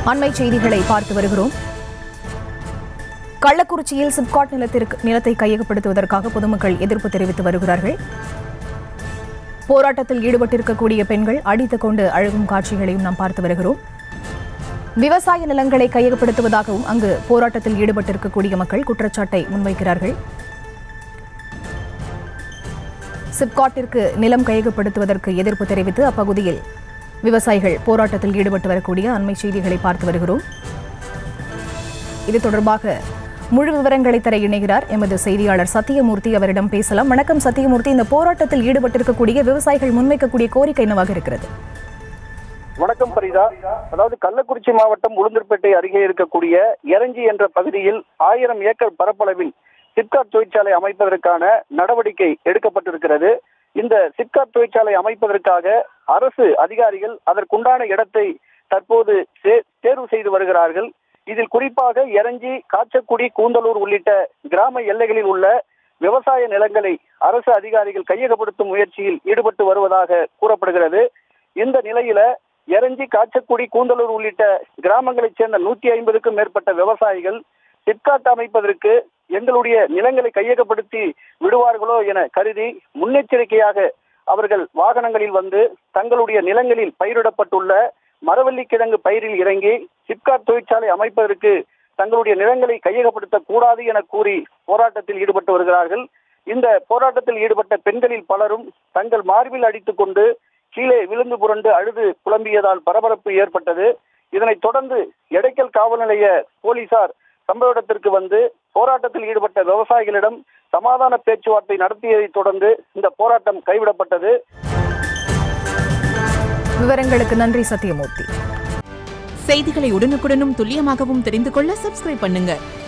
அண்மை செய்திகளை பார்த்து வருகிறோம் கள்ளக்குறிச்சியில் சிப்காட் நிலத்திற்கு நிலத்தை கையகப்படுத்துவதற்காக பொதுமக்கள் எதிர்ப்பு தெரிவித்து வருகிறார்கள் போராட்டத்தில் ஈடுபட்டிருக்கக்கூடிய பெண்கள் அடித்துக் கொண்டு அழுகும் காட்சிகளையும் நாம் பார்த்து வருகிறோம் விவசாய நிலங்களை கையகப்படுத்துவதாகவும் அங்கு போராட்டத்தில் ஈடுபட்டிருக்கக்கூடிய மக்கள் குற்றச்சாட்டை முன்வைக்கிறார்கள் சிப்காட்டிற்கு நிலம் கையகப்படுத்துவதற்கு எதிர்ப்பு தெரிவித்து அப்பகுதியில் விவசாயிகள் போராட்டத்தில் ஈடுபட்டு வரக்கூடிய அண்மை செய்திகளை பார்த்து வருகிறோம் இது தொடர்பாக முழு விவரங்களை தர இணைகிறார் எமது செய்தியாளர் சத்தியமூர்த்தி அவரிடம் பேசலாம் வணக்கம் சத்தியமூர்த்தி இந்த போராட்டத்தில் ஈடுபட்டிருக்கக்கூடிய விவசாயிகள் முன்வைக்கக்கூடிய கோரிக்கை என்னவாக இருக்கிறது வணக்கம் பரிதா அதாவது கள்ளக்குறிச்சி மாவட்டம் உளுந்தூர்பேட்டை அருகே இருக்கக்கூடிய எரஞ்சி என்ற பகுதியில் ஆயிரம் ஏக்கர் பரப்பளவில் சிப்காட் தொழிற்சாலை அமைப்பதற்கான நடவடிக்கை எடுக்கப்பட்டிருக்கிறது இந்த சிப்காட் தொழிற்சாலை அமைப்பதற்காக அரசு அதிகாரிகள் அதற்குண்டான இடத்தை தற்போது தே- தேர்வு செய்து வருகிறார்கள் இதில் குறிப்பாக எரஞ்சி காச்சக்குடி கூந்தலூர் உள்ளிட்ட கிராம எல்லைகளில் உள்ள விவசாய நிலங்களை அரசு அதிகாரிகள் கையகப்படுத்தும் முயற்சியில் ஈடுபட்டு வருவதாக கூறப்படுகிறது இந்த நிலையில எரஞ்சி காச்சக்குடி கூந்தலூர் உள்ளிட்ட கிராமங்களைச் சேர்ந்த நூத்தி ஐம்பதுக்கும் மேற்பட்ட விவசாயிகள் சிப்காட் அமைப்பதற்கு எங்களுடைய நிலங்களை கையகப்படுத்தி விடுவார்களோ என கருதி முன்னெச்சரிக்கையாக அவர்கள் வாகனங்களில் வந்து தங்களுடைய நிலங்களில் பயிரிடப்பட்டுள்ள மரவள்ளி கிழங்கு பயிரில் இறங்கி சிப்காட் தொழிற்சாலை அமைப்பதற்கு தங்களுடைய நிலங்களை கையகப்படுத்தக் கூடாது என கூறி போராட்டத்தில் ஈடுபட்டு வருகிறார்கள் இந்த போராட்டத்தில் ஈடுபட்ட பெண்களில் பலரும் தங்கள் மார்பில் அடித்துக் கொண்டு கீழே விழுந்து புரண்டு அழுது புலம்பியதால் பரபரப்பு ஏற்பட்டது இதனைத் தொடர்ந்து எடைக்கல் காவல் நிலைய போலீசார் சம்பவ இடத்திற்கு வந்து போராட்டத்தில் ஈடுபட்ட விவசாயிகளிடம் சமாதான பேச்சுவார்த்தை நடத்தியதைத் தொடர்ந்து இந்த போராட்டம் கைவிடப்பட்டது விவரங்களுக்கு நன்றி சத்தியமூர்த்தி செய்திகளை உடனுக்குடனும் துல்லியமாகவும் தெரிந்து கொள்ள சப்ஸ்கிரைப் பண்ணுங்க